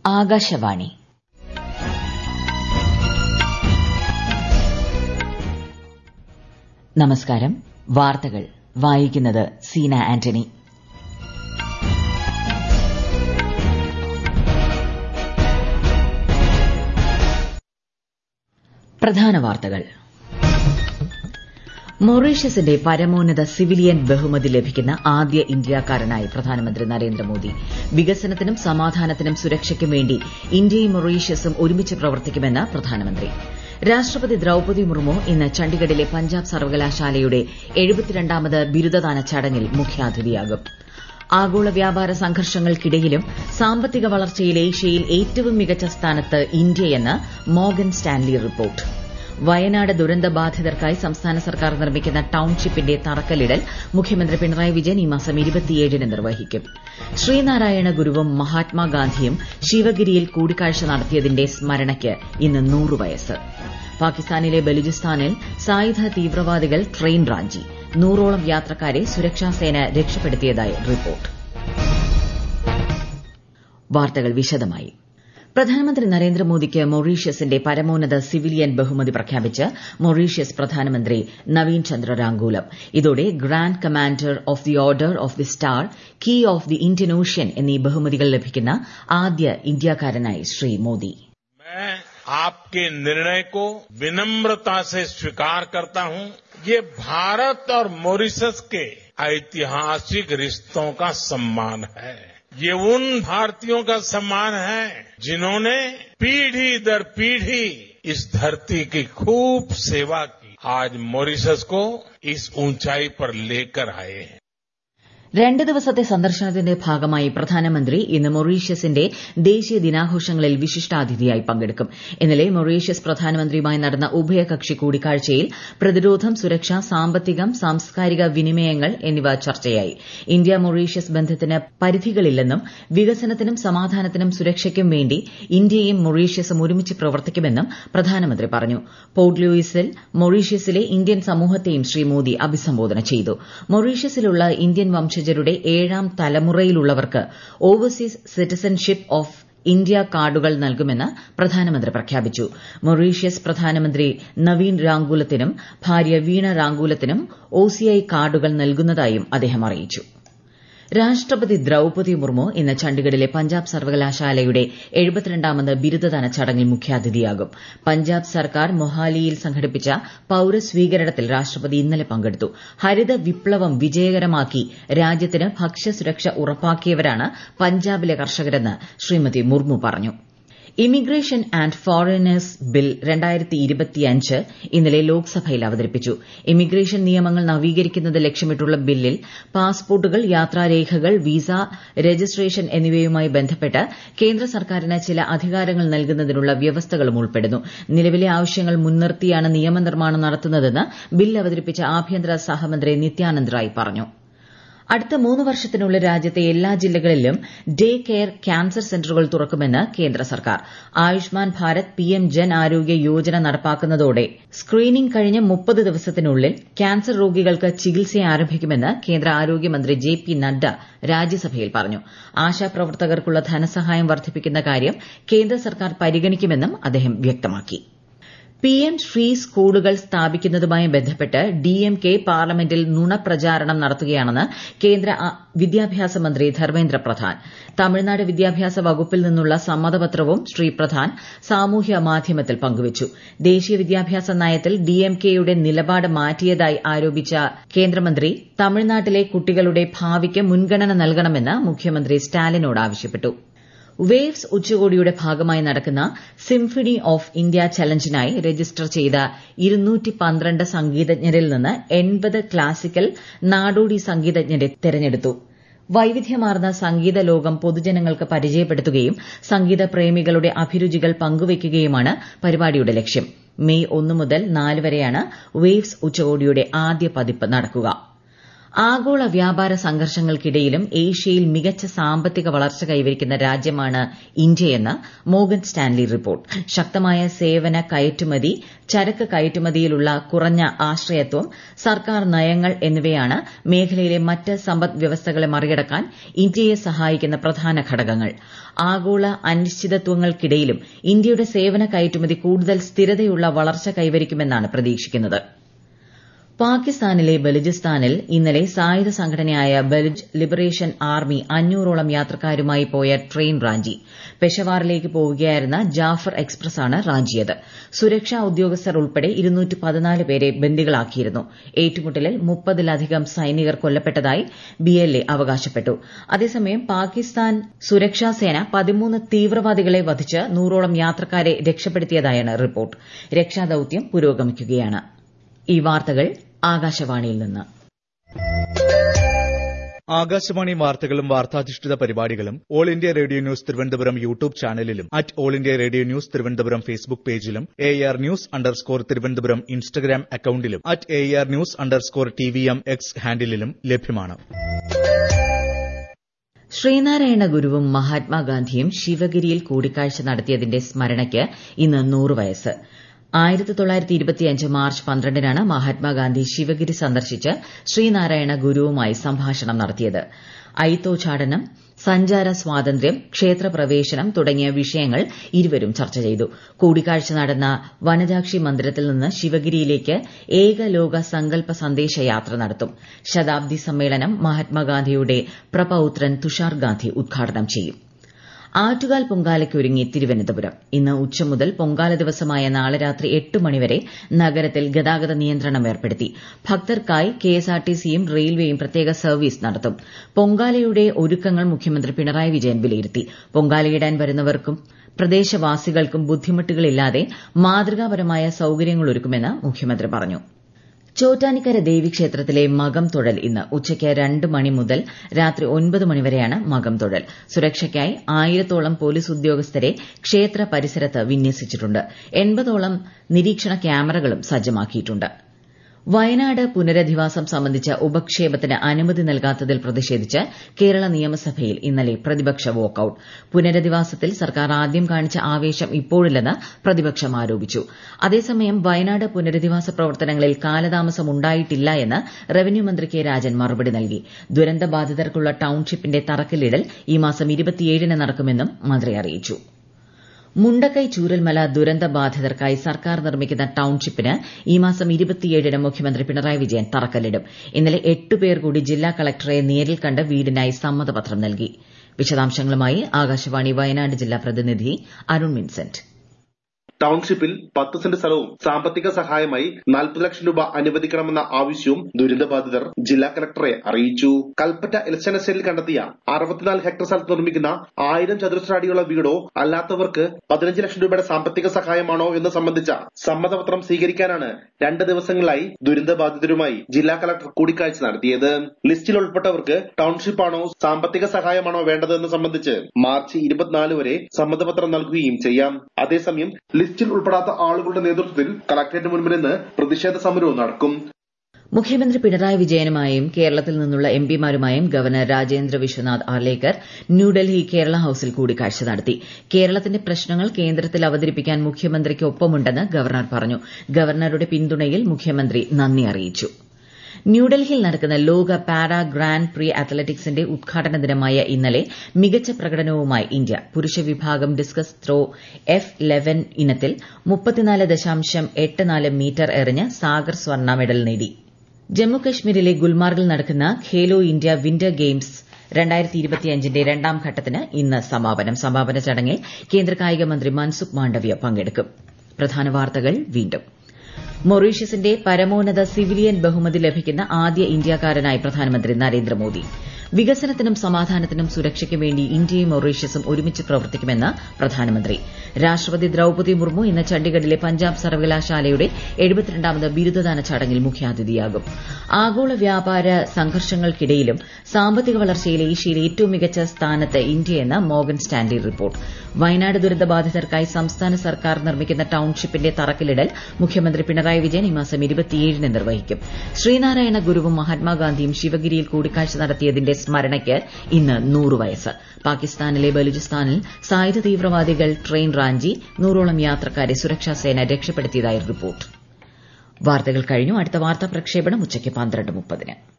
ആകാശവാണി നമസ്കാരം വാർത്തകൾ വായിക്കുന്നത് സീന ആന്റണി പ്രധാന വാർത്തകൾ മൊറീഷ്യസിന്റെ പരമോന്നത സിവിലിയൻ ബഹുമതി ലഭിക്കുന്ന ആദ്യ ഇന്ത്യക്കാരനായി പ്രധാനമന്ത്രി നരേന്ദ്രമോദി വികസനത്തിനും സമാധാനത്തിനും സുരക്ഷയ്ക്കും വേണ്ടി ഇന്ത്യയും മൊറീഷ്യസും ഒരുമിച്ച് പ്രവർത്തിക്കുമെന്ന് പ്രധാനമന്ത്രി രാഷ്ട്രപതി ദ്രൌപതി മുർമു ഇന്ന് ചണ്ഡിഗഡിലെ പഞ്ചാബ് സർവകലാശാലയുടെ എഴുപത്തിരണ്ടാമത് ബിരുദദാന ചടങ്ങിൽ മുഖ്യാതിഥിയാകും ആഗോള വ്യാപാര സംഘർഷങ്ങൾക്കിടയിലും സാമ്പത്തിക വളർച്ചയിൽ ഏഷ്യയിൽ ഏറ്റവും മികച്ച സ്ഥാനത്ത് ഇന്ത്യയെന്ന് മോർഗൻ സ്റ്റാൻലി റിപ്പോർട്ട് വയനാട് ദുരന്തബാധിതർക്കായി സംസ്ഥാന സർക്കാർ നിർമ്മിക്കുന്ന ടൌൺഷിപ്പിന്റെ തറക്കല്ലിടൽ മുഖ്യമന്ത്രി പിണറായി വിജയൻ ഈ മാസം ന് നിർവഹിക്കും ശ്രീനാരായണ ഗുരുവും മഹാത്മാഗാന്ധിയും ശിവഗിരിയിൽ കൂടിക്കാഴ്ച നടത്തിയതിന്റെ സ്മരണയ്ക്ക് ഇന്ന് നൂറ് വയസ്സ് പാകിസ്ഥാനിലെ ബലൂചിസ്ഥാനിൽ സായുധ തീവ്രവാദികൾ ട്രെയിൻ റാഞ്ചി നൂറോളം യാത്രക്കാരെ സുരക്ഷാസേന രക്ഷപ്പെടുത്തിയതായി റിപ്പോർട്ട് വാർത്തകൾ വിശദമായി പ്രധാനമന്ത്രി നരേന്ദ്രമോദിക്ക് മൊറീഷ്യസിന്റെ പരമോന്നത സിവിലിയൻ ബഹുമതി പ്രഖ്യാപിച്ച് മൊറീഷ്യസ് പ്രധാനമന്ത്രി നവീൻ ചന്ദ്ര രാങ്കൂലം ഇതോടെ grand commander of the order of the star key of the Indian ocean എന്നീ ബഹുമതികൾ ലഭിക്കുന്ന ആദ്യ ഇന്ത്യക്കാരനായി ശ്രീ മോദി आपके निर्णय को विनम्रता से स्वीकार करता हूं ये भारत और मॉरिशस के ऐतिहासिक रिश्तों का सम्मान है ये उन भारतीयों का सम्मान है जिन्होंने पीढ़ी दर पीढ़ी इस धरती की खूब सेवा की आज मॉरिशस को इस ऊंचाई पर लेकर आए हैं രണ്ട് ദിവസത്തെ സന്ദർശനത്തിന്റെ ഭാഗമായി പ്രധാനമന്ത്രി ഇന്ന് മൊറീഷ്യസിന്റെ ദേശീയ ദിനാഘോഷങ്ങളിൽ വിശിഷ്ടാതിഥിയായി പങ്കെടുക്കും ഇന്നലെ മൊറീഷ്യസ് പ്രധാനമന്ത്രിയുമായി നടന്ന ഉഭയകക്ഷി കൂടിക്കാഴ്ചയിൽ പ്രതിരോധം സുരക്ഷ സാമ്പത്തികം സാംസ്കാരിക വിനിമയങ്ങൾ എന്നിവ ചർച്ചയായി ഇന്ത്യ മൊറീഷ്യസ് ബന്ധത്തിന് പരിധികളില്ലെന്നും വികസനത്തിനും സമാധാനത്തിനും സുരക്ഷയ്ക്കും വേണ്ടി ഇന്ത്യയും മൊറീഷ്യസും ഒരുമിച്ച് പ്രവർത്തിക്കുമെന്നും പ്രധാനമന്ത്രി പറഞ്ഞു പോർട്ട് ലൂയിസിൽ മൊറീഷ്യസിലെ ഇന്ത്യൻ സമൂഹത്തെയും ശ്രീ മോദി അഭിസംബോധന ചെയ്തു മൊറീഷ്യസിലുള്ള ഇന്ത്യൻ വംശജരുടെ ഏഴാം തലമുറയിലുള്ളവർക്ക് ഓവർസീസ് സിറ്റിസൺഷിപ്പ് ഓഫ് ഇന്ത്യ കാർഡുകൾ നൽകുമെന്ന് പ്രധാനമന്ത്രി പ്രഖ്യാപിച്ചു മൊറീഷ്യസ് പ്രധാനമന്ത്രി നവീൻ റാങ്കൂലത്തിനും ഭാര്യ വീണ റാങ്കൂലത്തിനും ഒസിഐ കാർഡുകൾ നൽകുന്നതായും അദ്ദേഹം അറിയിച്ചു രാഷ്ട്രപതി ദ്രൌപതി മുർമു ഇന്ന് ചണ്ഡിഗഡിലെ പഞ്ചാബ് സർവകലാശാലയുടെ എഴുപത്തിരണ്ടാമത് ബിരുദദാന ചടങ്ങിൽ മുഖ്യാതിഥിയാകും പഞ്ചാബ് സർക്കാർ മൊഹാലിയിൽ സംഘടിപ്പിച്ച പൌരസ്വീകരണത്തിൽ രാഷ്ട്രപതി ഇന്നലെ പങ്കെടുത്തു ഹരിത വിപ്ലവം വിജയകരമാക്കി രാജ്യത്തിന് ഭക്ഷ്യസുരക്ഷ ഉറപ്പാക്കിയവരാണ് പഞ്ചാബിലെ കർഷകരെന്ന് ശ്രീമതി മുർമു പറഞ്ഞു ഇമിഗ്രേഷൻ ആന്റ് ഫോറിനേഴ്സ് ബിൽ ഇന്നലെ ലോക്സഭയിൽ അവതരിപ്പിച്ചു ഇമിഗ്രേഷൻ നിയമങ്ങൾ നവീകരിക്കുന്നത് ലക്ഷ്യമിട്ടുള്ള ബില്ലിൽ പാസ്പോർട്ടുകൾ യാത്രാരേഖകൾ വിസ രജിസ്ട്രേഷൻ എന്നിവയുമായി ബന്ധപ്പെട്ട് കേന്ദ്ര സർക്കാരിന് ചില അധികാരങ്ങൾ നൽകുന്നതിനുള്ള വ്യവസ്ഥകളും ഉൾപ്പെടുന്നു നിലവിലെ ആവശ്യങ്ങൾ മുൻനിർത്തിയാണ് നിയമനിർമ്മാണം നടത്തുന്നതെന്ന് ബിൽ അവതരിപ്പിച്ച ആഭ്യന്തര സഹമന്ത്രി നിത്യാനന്ദ് റായ് പറഞ്ഞു അടുത്ത മൂന്ന് വർഷത്തിനുള്ളിൽ രാജ്യത്തെ എല്ലാ ജില്ലകളിലും ഡേ കെയർ ക്യാൻസർ സെന്ററുകൾ തുറക്കുമെന്ന് കേന്ദ്ര സർക്കാർ ആയുഷ്മാൻ ഭാരത് പിഎം ജൻ ആരോഗ്യ യോജന നടപ്പാക്കുന്നതോടെ സ്ക്രീനിംഗ് കഴിഞ്ഞ് മുപ്പത് ദിവസത്തിനുള്ളിൽ ക്യാൻസർ രോഗികൾക്ക് ചികിത്സ ആരംഭിക്കുമെന്ന് കേന്ദ്ര ആരോഗ്യമന്ത്രി ജെ പി നദ്ദ രാജ്യസഭയിൽ പറഞ്ഞു ആശാപ്രവർത്തകർക്കുള്ള ധനസഹായം വർദ്ധിപ്പിക്കുന്ന കാര്യം കേന്ദ്ര സർക്കാർ പരിഗണിക്കുമെന്നും അദ്ദേഹം വ്യക്തമാക്കി പിഎം ശ്രീ സ്കൂളുകൾ സ്ഥാപിക്കുന്നതുമായി ബന്ധപ്പെട്ട് ഡിഎംകെ പാർലമെന്റിൽ നുണപ്രചാരണം നടത്തുകയാണെന്ന് കേന്ദ്ര വിദ്യാഭ്യാസ മന്ത്രി ധർമ്മേന്ദ്ര പ്രധാൻ തമിഴ്നാട് വിദ്യാഭ്യാസ വകുപ്പിൽ നിന്നുള്ള സമ്മതപത്രവും ശ്രീ പ്രധാൻ സാമൂഹ്യ മാധ്യമത്തിൽ പങ്കുവച്ചു ദേശീയ വിദ്യാഭ്യാസ നയത്തിൽ ഡിഎംകെയുടെ നിലപാട് മാറ്റിയതായി ആരോപിച്ച കേന്ദ്രമന്ത്രി തമിഴ്നാട്ടിലെ കുട്ടികളുടെ ഭാവിക്ക് മുൻഗണന നൽകണമെന്ന് മുഖ്യമന്ത്രി സ്റ്റാലിനോട് ആവശ്യപ്പെട്ടു വേവ്സ് ഉച്ചകോടിയുടെ ഭാഗമായി നടക്കുന്ന സിംഫണി ഓഫ് ഇന്ത്യ ചലഞ്ചിനായി രജിസ്റ്റർ ചെയ്ത സംഗീതജ്ഞരിൽ നിന്ന് എൺപത് ക്ലാസിക്കൽ നാടോടി സംഗീതജ്ഞരെ തെരഞ്ഞെടുത്തു വൈവിധ്യമാർന്ന സംഗീത ലോകം പൊതുജനങ്ങൾക്ക് പരിചയപ്പെടുത്തുകയും സംഗീത പ്രേമികളുടെ അഭിരുചികൾ പങ്കുവയ്ക്കുകയുമാണ് പരിപാടിയുടെ ലക്ഷ്യം മെയ് ഒന്ന് മുതൽ നാല് വരെയാണ് വേവ്സ് ഉച്ചകോടിയുടെ ആദ്യ പതിപ്പ് നടക്കുക ആഗോള വ്യാപാര സംഘർഷങ്ങൾക്കിടയിലും ഏഷ്യയിൽ മികച്ച സാമ്പത്തിക വളർച്ച കൈവരിക്കുന്ന രാജ്യമാണ് ഇന്ത്യയെന്ന് മോർഗൻ സ്റ്റാൻലി റിപ്പോർട്ട് ശക്തമായ സേവന കയറ്റുമതി ചരക്ക് കയറ്റുമതിയിലുള്ള കുറഞ്ഞ ആശ്രയത്വം സർക്കാർ നയങ്ങൾ എന്നിവയാണ് മേഖലയിലെ മറ്റ് സമ്പദ് വ്യവസ്ഥകളെ മറികടക്കാൻ ഇന്ത്യയെ സഹായിക്കുന്ന പ്രധാന ഘടകങ്ങൾ ആഗോള അനിശ്ചിതത്വങ്ങൾക്കിടയിലും ഇന്ത്യയുടെ സേവന കയറ്റുമതി കൂടുതൽ സ്ഥിരതയുള്ള വളർച്ച കൈവരിക്കുമെന്നാണ് പ്രതീക്ഷിക്കുന്നത് പാകിസ്ഥാനിലെ ബലുചിസ്ഥാനിൽ ഇന്നലെ സായുധ സംഘടനയായ ബലുജ് ലിബറേഷൻ ആർമി അഞ്ഞൂറോളം യാത്രക്കാരുമായി പോയ ട്രെയിൻ റാഞ്ചി പെഷവാറിലേക്ക് പോവുകയായിരുന്ന ജാഫർ എക്സ്പ്രസാണ് റാഞ്ചിയത് സുരക്ഷാ ഉദ്യോഗസ്ഥർ ഉൾപ്പെടെ പേരെ ബന്ദികളാക്കിയിരുന്നു ഏറ്റുമുട്ടലിൽ മുപ്പതിലധികം സൈനികർ കൊല്ലപ്പെട്ടതായി ബിഎൽഎ അവകാശപ്പെട്ടു അതേസമയം പാകിസ്ഥാൻ സുരക്ഷാസേന പതിമൂന്ന് തീവ്രവാദികളെ വധിച്ച് നൂറോളം യാത്രക്കാരെ രക്ഷപ്പെടുത്തിയതായാണ് റിപ്പോർട്ട് രക്ഷാദൌത്യം പുരോഗമിക്കുകയാണ് ഈ വാർത്തകൾ ആകാശവാണിയിൽ നിന്ന് ആകാശവാണി വാർത്തകളും വാർത്താധിഷ്ഠിത പരിപാടികളും all India radio news Thiruvananthapuram YouTube ചാനലിലും at all India radio news Thiruvananthapuram Facebook പേജിലും A R news underscore Thiruvananthapuram Instagram അക്കൌണ്ടിലും at A R news underscore T V M X ഹാൻഡിലും ലഭ്യമാണ് ശ്രീനാരായണ ഗുരുവും മഹാത്മാഗാന്ധിയും ശിവഗിരിയിൽ കൂടിക്കാഴ്ച നടത്തിയതിന്റെ സ്മരണയ്ക്ക് ഇന്ന് നൂറ് വയസ്സ് ആയിരത്തി തൊള്ളായിരത്തി ഇരുപത്തിയഞ്ച് മാർച്ച് പന്ത്രണ്ടിനാണ് മഹാത്മാഗാന്ധി ശിവഗിരി സന്ദർശിച്ച് ശ്രീനാരായണ ഗുരുവുമായി സംഭാഷണം നടത്തിയത് അയിത്തോച്ചാടനം സഞ്ചാര സ്വാതന്ത്ര്യം ക്ഷേത്രപ്രവേശനം തുടങ്ങിയ വിഷയങ്ങൾ ഇരുവരും ചർച്ച ചെയ്തു കൂടിക്കാഴ്ച നടന്ന വനജാക്ഷി മന്ദിരത്തിൽ നിന്ന് ശിവഗിരിയിലേക്ക് ഏകലോക സങ്കല്പ സന്ദേശയാത്ര നടത്തും ശതാബ്ദി സമ്മേളനം മഹാത്മാഗാന്ധിയുടെ പ്രപൌത്രൻ തുഷാർ ഗാന്ധി ഉദ്ഘാടനം ചെയ്യും ആറ്റുകാൽ പൊങ്കാലയ്ക്കൊരുങ്ങി തിരുവനന്തപുരം ഇന്ന് ഉച്ച മുതൽ പൊങ്കാല ദിവസമായ നാളെ രാത്രി എട്ട് മണിവരെ നഗരത്തിൽ ഗതാഗത നിയന്ത്രണം ഏർപ്പെടുത്തി ഭക്തർക്കായി കെഎസ്ആർടിസിയും റെയിൽവേയും പ്രത്യേക സർവീസ് നടത്തും പൊങ്കാലയുടെ ഒരുക്കങ്ങൾ മുഖ്യമന്ത്രി പിണറായി വിജയൻ വിലയിരുത്തി പൊങ്കാലയിടാൻ വരുന്നവർക്കും പ്രദേശവാസികൾക്കും ബുദ്ധിമുട്ടുകളില്ലാതെ മാതൃകാപരമായ സൌകര്യങ്ങളൊരുക്കുമെന്ന് മുഖ്യമന്ത്രി പറഞ്ഞു ചോറ്റാനിക്കര ദേവീക്ഷേത്രത്തിലെ മകം തൊഴൽ ഇന്ന് ഉച്ചയ്ക്ക് രണ്ട് മണി മുതൽ രാത്രി ഒൻപത് മണിവരെയാണ് മകം തൊഴൽ സുരക്ഷയ്ക്കായി ആയിരത്തോളം പോലീസ് ഉദ്യോഗസ്ഥരെ ക്ഷേത്ര പരിസരത്ത് വിന്യസിച്ചിട്ടുണ്ട് എൺപതോളം നിരീക്ഷണ ക്യാമറകളും സജ്ജമാക്കിയിട്ടുണ്ട് വയനാട് പുനരധിവാസം സംബന്ധിച്ച ഉപക്ഷേപത്തിന് അനുമതി നൽകാത്തതിൽ പ്രതിഷേധിച്ച് കേരള നിയമസഭയിൽ ഇന്നലെ പ്രതിപക്ഷ വാക്കൌട്ട് പുനരധിവാസത്തിൽ സർക്കാർ ആദ്യം കാണിച്ച ആവേശം ഇപ്പോഴില്ലെന്ന് പ്രതിപക്ഷം ആരോപിച്ചു അതേസമയം വയനാട് പുനരധിവാസ പ്രവർത്തനങ്ങളിൽ കാലതാമസം ഉണ്ടായിട്ടില്ല എന്ന് റവന്യൂ മന്ത്രി കെ രാജൻ മറുപടി നൽകി ദുരന്തബാധിതർക്കുള്ള ടൌൺഷിപ്പിന്റെ തറക്കല്ലിടൽ ഈ മാസം ഇരുപത്തിയേഴിന് നടക്കുമെന്നും മന്ത്രി അറിയിച്ചു മുണ്ടക്കൈ ചൂരൽമല ദുരന്ത ബാധിതർക്കായി സർക്കാർ നിർമ്മിക്കുന്ന ടൌൺഷിപ്പിന് ഈ മാസം ഇരുപത്തിയേഴിന് മുഖ്യമന്ത്രി പിണറായി വിജയൻ തറക്കല്ലിടും ഇന്നലെ എട്ടുപേർ കൂടി ജില്ലാ കളക്ടറെ നേരിൽ കണ്ട് വീടിനായി സമ്മതപത്രം നൽകി വിശദാംശങ്ങളുമായി ആകാശവാണി വയനാട് ജില്ലാ പ്രതിനിധി അരുൺ വിൻസെന്റ് ടൌൺഷിപ്പിൽ പത്ത് സെന്റ് സ്ഥലവും സാമ്പത്തിക സഹായമായി നാൽപ്പത് ലക്ഷം രൂപ അനുവദിക്കണമെന്ന ആവശ്യവും ദുരിതബാധിതർ ജില്ലാ കലക്ടറെ അറിയിച്ചു കൽപ്പറ്റ ഇലക്ഷൻ എസ്റ്റേറ്റിൽ കണ്ടെത്തിയ അറുപത്തിനാല് ഹെക്ടർ സ്ഥലത്ത് നിർമ്മിക്കുന്ന ആയിരം ചതുരശ്ര അടിയുള്ള വീടോ അല്ലാത്തവർക്ക് പതിനഞ്ച് ലക്ഷം രൂപയുടെ സാമ്പത്തിക സഹായമാണോ എന്ന് സംബന്ധിച്ച സമ്മതപത്രം സ്വീകരിക്കാനാണ് രണ്ട് ദിവസങ്ങളായി ദുരന്തബാധിതരുമായി ജില്ലാ കലക്ടർ കൂടിക്കാഴ്ച നടത്തിയത് ലിസ്റ്റിൽ ഉൾപ്പെട്ടവർക്ക് ടൌൺഷിപ്പാണോ സാമ്പത്തിക സഹായമാണോ വേണ്ടത് എന്ന് സംബന്ധിച്ച് മാർച്ച് ഇരുപത്തിനാല് വരെ സമ്മതപത്രം നൽകുകയും ചെയ്യാം അതേസമയം ലിസ്റ്റിൽ ഉൾപ്പെടാത്ത ആളുകളുടെ നേതൃത്വത്തിൽ കളക്ടറേറ്റ് മുൻപിൽ നിന്ന് പ്രതിഷേധ സമരവും നടക്കും മുഖ്യമന്ത്രി പിണറായി വിജയനുമായും കേരളത്തിൽ നിന്നുള്ള എംപിമാരുമായും ഗവർണർ രാജേന്ദ്ര വിശ്വനാഥ് ആർലേക്കർ ന്യൂഡൽഹി കേരള ഹൌസിൽ കൂടിക്കാഴ്ച നടത്തി കേരളത്തിന്റെ പ്രശ്നങ്ങൾ കേന്ദ്രത്തിൽ അവതരിപ്പിക്കാൻ മുഖ്യമന്ത്രിക്ക് ഒപ്പമുണ്ടെന്ന് ഗവർണർ പറഞ്ഞു ഗവർണറുടെ പിന്തുണയിൽ മുഖ്യമന്ത്രി നന്ദി അറിയിച്ചു ന്യൂഡൽഹിയിൽ നടക്കുന്ന ലോക പാരാ ഗ്രാൻഡ് പ്രീ അത്ലറ്റിക്സിന്റെ ഉദ്ഘാടന ദിനമായ ഇന്നലെ മികച്ച പ്രകടനവുമായി ഇന്ത്യ പുരുഷ വിഭാഗം ഡിസ്കസ് ത്രോ എഫ് ലെവൻ ഇനത്തിൽ മുപ്പത്തിനാല് ദശാംശം എട്ട് നാല് മീറ്റർ എറിഞ്ഞ് സാഗർ സ്വർണ്ണ മെഡൽ നേടി ജമ്മുകശ്മീരിലെ ഗുൽമാർഗിൽ നടക്കുന്ന ഖേലോ ഇന്ത്യ വിന്റർ ഗെയിംസ് രണ്ടായിരത്തി ഇരുപത്തിയഞ്ചിന്റെ രണ്ടാം ഘട്ടത്തിന് ഇന്ന് സമാപനം സമാപന ചടങ്ങിൽ കേന്ദ്ര കായിക മന്ത്രി മൻസുഖ് മാണ്ഡവ്യ പങ്കെടുക്കും പ്രധാന വാർത്തകൾ വീണ്ടും മൊറീഷ്യസിന്റെ പരമോന്നത സിവിലിയൻ ബഹുമതി ലഭിക്കുന്ന ആദ്യ ഇന്ത്യക്കാരനായി പ്രധാനമന്ത്രി നരേന്ദ്രമോദി വികസനത്തിനും സമാധാനത്തിനും സുരക്ഷയ്ക്കും വേണ്ടി ഇന്ത്യയും മൊറീഷ്യസും ഒരുമിച്ച് പ്രവർത്തിക്കുമെന്ന് പ്രധാനമന്ത്രി രാഷ്ട്രപതി ദ്രൌപതി മുർമു ഇന്ന് ചണ്ഡിഗഡിലെ പഞ്ചാബ് സർവകലാശാലയുടെ എഴുപത്തിരണ്ടാമത് ബിരുദദാന ചടങ്ങിൽ മുഖ്യാതിഥിയാകും ആഗോള വ്യാപാര സംഘർഷങ്ങൾക്കിടയിലും സാമ്പത്തിക വളർച്ചയിൽ ഏഷ്യയിലെ ഏറ്റവും മികച്ച സ്ഥാനത്ത് ഇന്ത്യയെന്ന് മോർഗൻ സ്റ്റാൻലി റിപ്പോർട്ട് വയനാട് ദുരന്തബാധിതർക്കായി സംസ്ഥാന സർക്കാർ നിർമ്മിക്കുന്ന ടൌൺഷിപ്പിന്റെ തറക്കല്ലിടൽ മുഖ്യമന്ത്രി പിണറായി വിജയൻ ഈ മാസം ഇരുപത്തിയേഴിന് നിർവഹിക്കും ശ്രീനാരായണ ഗുരുവും മഹാത്മാഗാന്ധിയും ശിവഗിരിയിൽ കൂടിക്കാഴ്ച നടത്തിയതിന്റെ സ്മരണയ്ക്ക് ഇന്ന് നൂറ് വയസ്സ് പാകിസ്ഥാനിലെ ബലൂചിസ്ഥാനിൽ സായുധ തീവ്രവാദികൾ ട്രെയിൻ റാഞ്ചി നൂറോളം യാത്രക്കാരെ സുരക്ഷാസേന രക്ഷപ്പെടുത്തിയതായി റിപ്പോർട്ട് വാർത്തകൾ കഴിഞ്ഞു അടുത്ത വാർത്താ പ്രക്ഷേപണം ഉച്ചയ്ക്ക് പന്ത്രണ്ട് മുപ്പതിന്